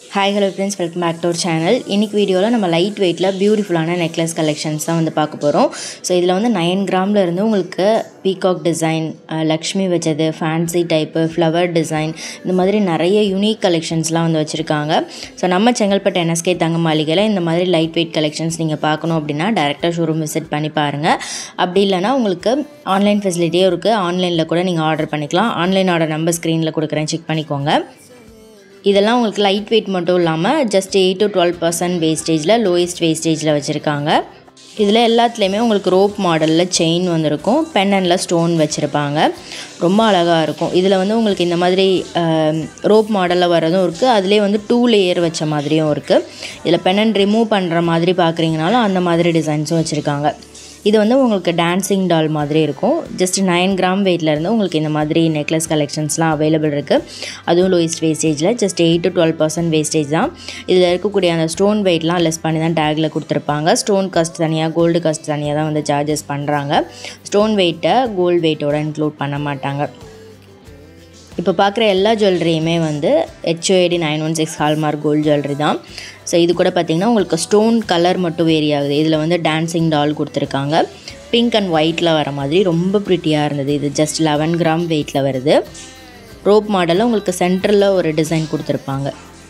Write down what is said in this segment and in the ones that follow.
hi hello friends welcome back to our channel இன்றைக்கி வீடியோவில் நம்ம லைட் வெயிட்டில் பியூட்டிஃபுல்லான நெக்லஸ் கலெக்ஷன்ஸ் தான் வந்து பார்க்க போகிறோம் ஸோ இதில் வந்து நைன் கிராமில் இருந்து உங்களுக்கு பீகாக் டிசைன் லக்ஷ்மி வச்சது ஃபேன்சி டைப்பு ஃப்ளவர் டிசைன் இந்த மாதிரி நிறைய யூனிக் கலெக்ஷன்ஸ்லாம் வந்து வச்சுருக்காங்க ஸோ நம்ம செங்கல்பட்டு என்எஸ்கே தங்க மாளிகையில் இந்த மாதிரி லைட் வெயிட் கலெக்ஷன்ஸ் நீங்கள் பார்க்கணும் அப்படின்னா டேரெக்டாக ஷோரூம் விசிட் பண்ணி பாருங்கள் அப்படி இல்லைனா உங்களுக்கு ஆன்லைன் ஃபெசிலிட்டியும் இருக்குது ஆன்லைனில் கூட நீங்கள் ஆர்டர் பண்ணிக்கலாம் ஆன்லைன் ஆர்டர் நம்பர் ஸ்க்ரீனில் கொடுக்குறேன் செக் பண்ணிக்கோங்க இதெல்லாம் உங்களுக்கு லைட் வெயிட் மட்டும் இல்லாமல் just eight to twelve percent வேஸ்டேஜில் லோயஸ்ட் வேஸ்டேஜில் வச்சுருக்காங்க இதில் எல்லாத்துலேயுமே உங்களுக்கு ரோப் மாடலில் செயின் வந்திருக்கும் பென்னனில் ஸ்டோன் வச்சுருப்பாங்க ரொம்ப அழகாக இருக்கும் இதில் வந்து உங்களுக்கு இந்த மாதிரி ரோப் மாடலில் வரதும் இருக்குது அதிலே வந்து டூ லேயர் வச்ச மாதிரியும் இருக்குது இதில் பென்னன் ரிமூவ் பண்ணுற மாதிரி பார்க்குறீங்கனாலும் அந்த மாதிரி டிசைன்ஸும் வச்சுருக்காங்க இது வந்து உங்களுக்கு டான்சிங் டால் மாதிரி இருக்கும் ஜஸ்ட் நைன் கிராம் வெயிட்லேருந்து உங்களுக்கு இந்த மாதிரி நெக்லஸ் கலெக்ஷன்ஸ்லாம் அவைலபிள் இருக்குது அதுவும் லோயஸ்ட் வேஸ்டேஜில் just eight to twelve percent wastage தான் இதில் இருக்கக்கூடிய அந்த ஸ்டோன் வெயிட்லாம் லெஸ் பண்ணி தான் டேக்கில் கொடுத்துருப்பாங்க ஸ்டோன் காஸ்ட் தனியாக கோல்டு காஸ்ட் தனியாக தான் வந்து சார்ஜஸ் பண்ணுறாங்க ஸ்டோன் வெயிட்டை கோல்டு வெயிட்டோட இன்க்ளூட் பண்ண மாட்டாங்க இப்போ பார்க்குற எல்லா ஜுவல்லரியுமே வந்து HUID nine one six hallmark gold jewellery தான் ஸோ இது கூட பார்த்திங்கன்னா உங்களுக்கு ஸ்டோன் கலர் மட்டும் வேரி ஆகுது இதில் வந்து டான்சிங் டால் கொடுத்துருக்காங்க பிங்க் அண்ட் ஒயிட்டில் வர மாதிரி ரொம்ப ப்ரிட்டியாக இருந்தது இது ஜஸ்ட் லெவன் கிராம் வெயிட்டில் வருது ரோப் மாடலில் உங்களுக்கு சென்டரில் ஒரு டிசைன் கொடுத்துருப்பாங்க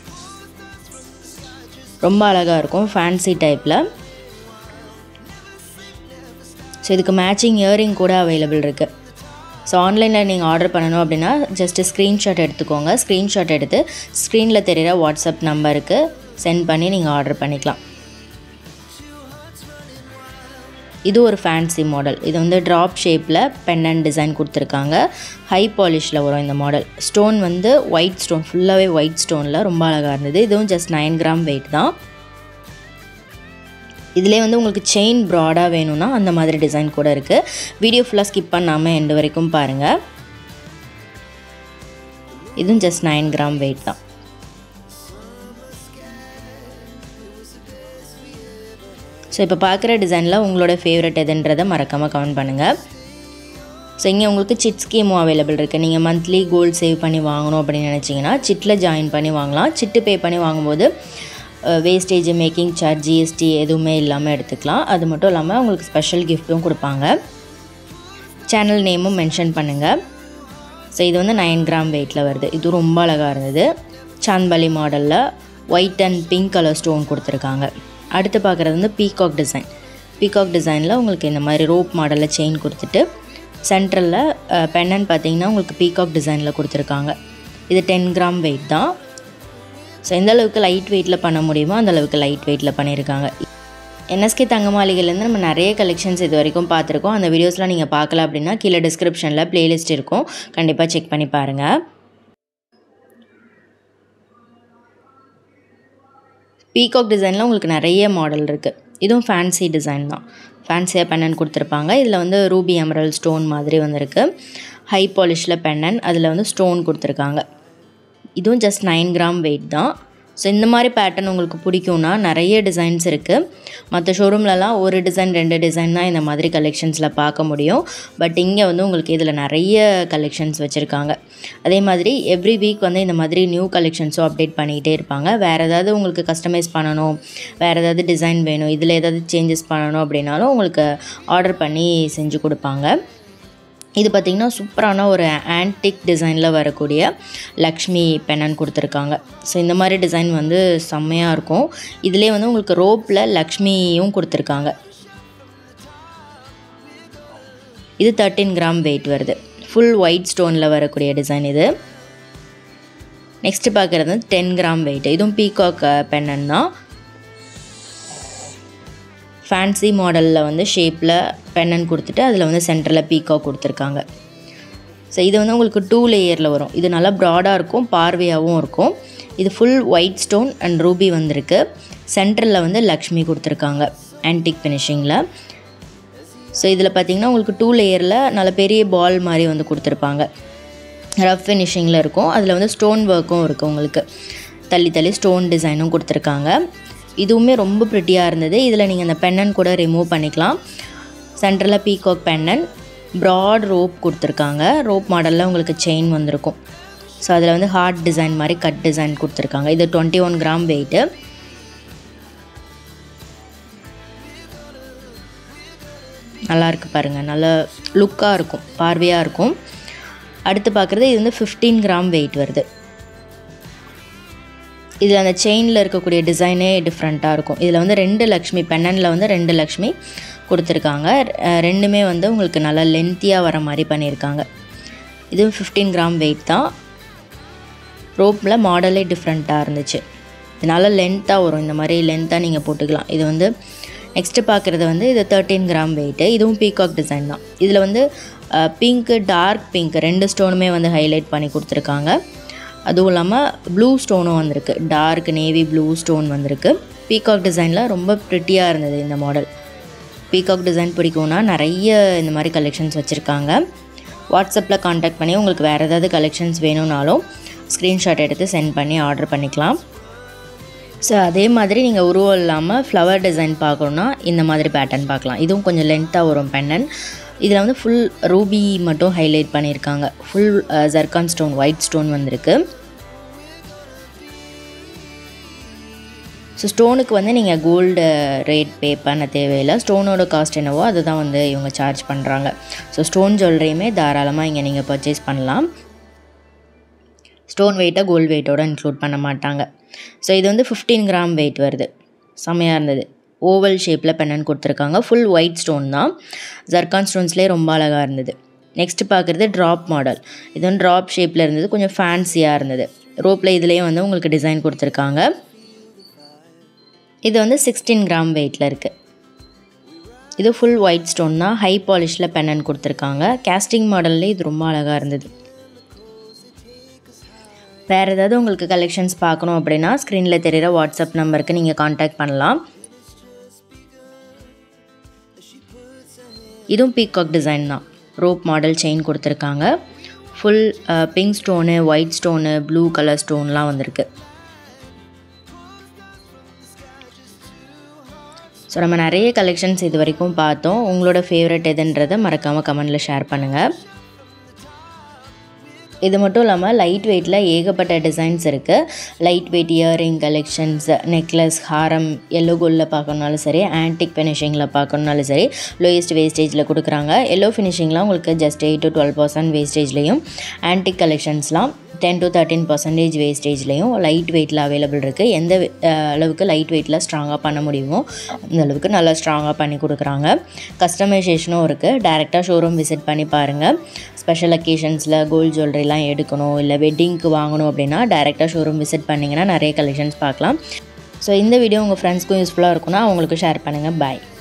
ரொம்ப அழகாக இருக்கும் ஃபேன்சி டைப்பில் ஸோ இதுக்கு மேட்சிங் இயரிங் கூட அவைலபிள் இருக்குது ஸோ ஆன்லைனில் நீங்கள் ஆர்டர் பண்ணணும் அப்படின்னா ஜஸ்ட்டு ஸ்க்ரீன்ஷாட் எடுத்துக்கோங்க ஸ்க்ரீன்ஷாட் எடுத்து ஸ்க்ரீனில் தெரிகிற வாட்ஸ்அப் நம்பருக்கு சென்ட் பண்ணி நீங்கள் ஆர்டர் பண்ணிக்கலாம் இது ஒரு ஃபேன்சி மாடல் இது வந்து ட்ராப் ஷேப்பில் பென்னன் டிசைன் கொடுத்துருக்காங்க ஹை பாலிஷில் வரும் இந்த மாடல் ஸ்டோன் வந்து ஒயிட் ஸ்டோன் ஃபுல்லாகவே ஒயிட் ஸ்டோனில் ரொம்ப அழகாக இருந்தது இதுவும் ஜஸ்ட் நைன் கிராம் வெயிட் தான் இதிலே வந்து உங்களுக்கு செயின் ப்ராடாக வேணும்னா அந்த மாதிரி டிசைன் கூட இருக்குது வீடியோ ஃபுல்லாக ஸ்கிப் பண்ணாமல் எண்டு வரைக்கும் பாருங்கள் இதுவும் ஜஸ்ட் நைன் கிராம் வெயிட் தான் ஸோ இப்போ பார்க்குற டிசைனில் உங்களோட ஃபேவரட் எதுன்றதை மறக்காமல் கமெண்ட் பண்ணுங்கள் ஸோ இங்கே உங்களுக்கு சிட் ஸ்கீமும் அவைலபிள் இருக்குது நீங்கள் மந்த்லி கோல்டு சேவ் பண்ணி வாங்கணும் அப்படின்னு நினச்சிங்கன்னா சிட்டில் ஜாயின் பண்ணி வாங்கலாம் சிட்டு பே பண்ணி வாங்கும்போது வேஸ்டேஜ் மேக்கிங் சார்ஜ் ஜிஎஸ்டி எதுவுமே இல்லாமல் எடுத்துக்கலாம் அது மட்டும் இல்லாமல் உங்களுக்கு ஸ்பெஷல் கிஃப்ட்டும் கொடுப்பாங்க சேனல் நேமும் மென்ஷன் பண்ணுங்கள் ஸோ இது வந்து நைன் கிராம் வெயிட்டில் வருது இது ரொம்ப அழகாக இருந்தது சாந்த்பலி மாடலில் white and pink colour stone கொடுத்துருக்காங்க அடுத்து பார்க்குறது வந்து பீகாக் டிசைன் பீகாக் டிசைனில் உங்களுக்கு இந்த மாதிரி ரோப் மாடலில் செயின் கொடுத்துட்டு சென்ட்ரலில் பென்னன் பார்த்தீங்கன்னா உங்களுக்கு பீகாக் டிசைனில் கொடுத்துருக்காங்க இது டென் கிராம் வெயிட் தான் ஸோ எந்த அளவுக்கு லைட் வெயிட்டில் பண்ண முடியுமோ அந்த அளவுக்கு லைட் வெயிட்டில் பண்ணியிருக்காங்க என்எஸ்கே தங்க மாளிகைலேருந்து நம்ம நிறைய கலெக்ஷன்ஸ் இது வரைக்கும் பார்த்துருக்கோம் அந்த வீடியோஸ்லாம் நீங்கள் பார்க்கல அப்படின்னா கீழே டிஸ்கிரிப்ஷனில் ப்ளேலிஸ்ட் இருக்கும் கண்டிப்பாக செக் பண்ணி பாருங்கள் பீகாக் டிசைனில் உங்களுக்கு நிறைய மாடல் இருக்குது இதுவும் ஃபேன்சி டிசைன் தான் ஃபேன்சியாக பென்னன் கொடுத்துருப்பாங்க இதில் வந்து ரூபி எமரல் ஸ்டோன் மாதிரி வந்திருக்கு ஹை பாலிஷில் பென்னன் அதில் வந்து ஸ்டோன் கொடுத்துருக்காங்க இதுவும் ஜஸ்ட் நைன் கிராம் வெயிட் தான் ஸோ இந்த மாதிரி பேட்டர்ன் உங்களுக்கு பிடிக்கும்னா நிறைய டிசைன்ஸ் இருக்குது மற்ற ஷோரூம்லலாம் ஒரு டிசைன் ரெண்டு டிசைன் தான் இந்த மாதிரி கலெக்ஷன்ஸில் பார்க்க முடியும் பட் இங்கே வந்து உங்களுக்கு இதில் நிறைய கலெக்ஷன்ஸ் வச்சுருக்காங்க அதே மாதிரி எவ்ரி வீக் வந்து இந்த மாதிரி நியூ கலெக்ஷன்ஸும் அப்டேட் பண்ணிக்கிட்டே இருப்பாங்க வேறு ஏதாவது உங்களுக்கு கஸ்டமைஸ் பண்ணணும் வேறு ஏதாவது டிசைன் வேணும் இதில் ஏதாவது சேஞ்சஸ் பண்ணணும் அப்படின்னாலும் உங்களுக்கு ஆர்டர் பண்ணி செஞ்சு கொடுப்பாங்க இது பார்த்திங்கன்னா சூப்பரான ஒரு ஆன்டிக் டிசைனில் வரக்கூடிய லக்ஷ்மி பென்னன் கொடுத்துருக்காங்க ஸோ இந்த மாதிரி டிசைன் வந்து செம்மையாக இருக்கும் இதிலே வந்து உங்களுக்கு ரோப்பில் லக்ஷ்மியும் கொடுத்துருக்காங்க இது தேர்ட்டின் கிராம் வெயிட் வருது ஃபுல் ஒயிட் ஸ்டோனில் வரக்கூடிய டிசைன் இது நெக்ஸ்ட்டு பார்க்குறது டென் கிராம் வெயிட் இதுவும் பீகாக் பென்னன் தான் ஃபேன்சி மாடலில் வந்து ஷேப்பில் பென்னன் கொடுத்துட்டு அதில் வந்து சென்டரில் பீக்காக கொடுத்துருக்காங்க ஸோ இது வந்து உங்களுக்கு டூ லேயரில் வரும் இது நல்லா ப்ராடாக இருக்கும் பார்வையாகவும் இருக்கும் இது full white stone and ruby வந்திருக்கு சென்டரில் வந்து லக்ஷ்மி கொடுத்துருக்காங்க ஆன்டிக் ஃபினிஷிங்கில் ஸோ இதில் பார்த்திங்கன்னா உங்களுக்கு டூ லேயரில் நல்ல பெரிய பால் மாதிரி வந்து கொடுத்துருப்பாங்க ரஃப் ஃபினிஷிங்கில் இருக்கும் அதில் வந்து ஸ்டோன் ஒர்க்கும் இருக்குது உங்களுக்கு தள்ளி தள்ளி ஸ்டோன் டிசைனும் கொடுத்துருக்காங்க இதுவுமே ரொம்ப ப்ரிட்டியாக இருந்தது இதில் நீங்கள் அந்த பென்னன் கூட ரிமூவ் பண்ணிக்கலாம் சென்டரில் பீகாக் பென்னன் ப்ராட் ரோப் கொடுத்துருக்காங்க ரோப் மாடலில் உங்களுக்கு செயின் வந்திருக்கும் ஸோ அதில் வந்து ஹார்ட் டிசைன் மாதிரி கட் டிசைன் கொடுத்துருக்காங்க இது டுவெண்ட்டி ஒன் கிராம் வெயிட்டு நல்லா இருக்கு பாருங்கள் நல்ல லுக்காக இருக்கும் பார்வையாக இருக்கும் அடுத்து பார்க்குறது இது வந்து ஃபிஃப்டீன் கிராம் வெயிட் வருது இதில் அந்த செயினில் இருக்கக்கூடிய டிசைனே டிஃப்ரெண்ட்டாக இருக்கும் இதில் வந்து ரெண்டு லக்ஷ்மி பென்னனில் வந்து ரெண்டு லக்ஷ்மி கொடுத்துருக்காங்க அஹ் ரெண்டுமே வந்து உங்களுக்கு நல்லா லென்த்தியாக வர மாதிரி பண்ணியிருக்காங்க இதுவும் ஃபிஃப்டீன் கிராம் வெயிட் தான் ரோப்பில் மாடலே டிஃப்ரெண்ட்டாக இருந்துச்சு இதனால் லென்த்தாக வரும் இந்த மாதிரி லென்த்தாக நீங்கள் போட்டுக்கலாம் இது வந்து நெக்ஸ்ட்டு பார்க்குறது வந்து இது தேர்ட்டீன் கிராம் வெயிட்டு இதுவும் பீகாக் டிசைன் தான் இதில் வந்து பிங்க்கு டார்க் பிங்க் ரெண்டு ஸ்டோனுமே வந்து ஹைலைட் பண்ணி கொடுத்துருக்காங்க அதுவும் இல்லாமல் ப்ளூ ஸ்டோனும் வந்திருக்கு டார்க் நேவி ப்ளூ ஸ்டோன் வந்திருக்கு பீகாக் டிசைனில் ரொம்ப ப்ரிட்டியாக இருந்தது இந்த மாடல் பீகாக் டிசைன் பிடிக்கும்னா நிறைய இந்த மாதிரி கலெக்ஷன்ஸ் வச்சுருக்காங்க வாட்ஸ்அப்பில் காண்டாக்ட் பண்ணி உங்களுக்கு வேறு ஏதாவது கலெக்ஷன்ஸ் வேணும்னாலும் ஸ்க்ரீன்ஷாட் எடுத்து சென்ட் பண்ணி ஆர்டர் பண்ணிக்கலாம் ஸோ அதே மாதிரி நீங்கள் உருவம் இல்லாமல் ஃப்ளவர் டிசைன் பார்க்கணுன்னா இந்த மாதிரி பேட்டர்ன் பார்க்கலாம் இதுவும் கொஞ்சம் லென்த்தாக வரும் பெண்ணன் இதில் வந்து ஃபுல் ரூபி மட்டும் ஹைலைட் பண்ணியிருக்காங்க full zircon stone white stone வந்திருக்கு ஸோ ஸ்டோனுக்கு வந்து நீங்கள் கோல்டு ரேட் பே பண்ண தேவையில்லை ஸ்டோனோட காஸ்ட் என்னவோ அதை தான் வந்து இவங்க சார்ஜ் பண்ணுறாங்க ஸோ ஸ்டோன் ஜுவல்லரியுமே தாராளமாக இங்கே நீங்கள் பர்ச்சேஸ் பண்ணலாம் ஸ்டோன் வெயிட்டை கோல்டு வெயிட்டோட இன்க்ளூட் பண்ண மாட்டாங்க ஸோ இது வந்து ஃபிஃப்டீன் கிராம் வெயிட் வருது செம்மையாக இருந்தது ஓவல் ஷேப்பில் பெண்ணன் கொடுத்துருக்காங்க ஃபுல் ஒயிட் ஸ்டோன் தான் ஜர்கான் ஸ்டோன்ஸ்லேயே ரொம்ப அழகாக இருந்தது நெக்ஸ்ட் பார்க்குறது ட்ராப் மாடல் இது வந்து ட்ராப் ஷேப்பில் இருந்தது கொஞ்சம் ஃபேன்சியாக இருந்தது ரோப்பில் இதுலேயே வந்து உங்களுக்கு டிசைன் கொடுத்துருக்காங்க இது வந்து சிக்ஸ்டீன் கிராம் வெயிட்டில் இருக்குது இது ஃபுல் ஒயிட் ஸ்டோன் தான் ஹை பாலிஷில் பெண்ணன் கொடுத்துருக்காங்க கேஸ்டிங் மாடல்லே இது ரொம்ப அழகாக இருந்தது வேறு ஏதாவது உங்களுக்கு கலெக்ஷன்ஸ் பார்க்கணும் அப்படின்னா ஸ்க்ரீனில் தெரிகிற வாட்ஸ்அப் நம்பருக்கு நீங்கள் காண்டாக்ட் பண்ணலாம் இதுவும் பீகாக் டிசைன் தான் ரோப் மாடல் செயின் கொடுத்துருக்காங்க full pink stone white stone blue colour ஸ்டோன்லாம் வந்திருக்கு ஸோ நம்ம நிறைய கலெக்ஷன்ஸ் இது வரைக்கும் பார்த்தோம் உங்களோட ஃபேவரட் எதுன்றதை மறக்காமல் கமெண்டில் ஷேர் பண்ணுங்கள் இது மட்டும் இல்லாமல் லைட் வெயிட்டில் ஏகப்பட்ட டிசைன்ஸ் இருக்குது light weight earring collections necklace ஹாரம் எல்லோ கோல்டில் பார்க்கணுனாலும் சரி ஆன்டிக் ஃபினிஷிங்கில் பார்க்கணுனாலும் சரி லோயஸ்ட் வேஸ்டேஜில் கொடுக்குறாங்க எல்லோ ஃபினிஷிங்லாம் உங்களுக்கு just eight to twelve percent வேஸ்டேஜ்லேயும் ஆன்டிக் கலெக்ஷன்ஸ்லாம் டென் டு தேர்ட்டின் பர்சன்டேஜ் வேஸ்டேஜ்லேயும் லைட் வெயிட்டில் அவைலபிள் இருக்குது எந்த அஹ், அளவுக்கு லைட் வெயிட்டில் ஸ்ட்ராங்காக பண்ண முடியுமோ அந்த அளவுக்கு நல்லா ஸ்ட்ராங்காக பண்ணி கொடுக்குறாங்க கஸ்டமைசேஷனும் இருக்குது டேரெக்டாக ஷோரூம் விசிட் பண்ணி பாருங்கள் ஸ்பெஷல் அக்கேஷன்ஸில் கோல்ட் ஜுவல்லரிலாம் எடுக்கணும் இல்லை வெட்டிங்க்கு வாங்கணும் அப்படின்னா டேரெக்டாக ஷோரூம் விசிட் பண்ணிங்கன்னா நிறைய கலெக்ஷன்ஸ் பார்க்கலாம் ஸோ இந்த வீடியோ உங்கள் ஃப்ரெண்ட்ஸ்க்கும் யூஸ்ஃபுல்லாக இருக்கும்னா அவங்களுக்கு ஷேர் பண்ணுங்கள் பாய்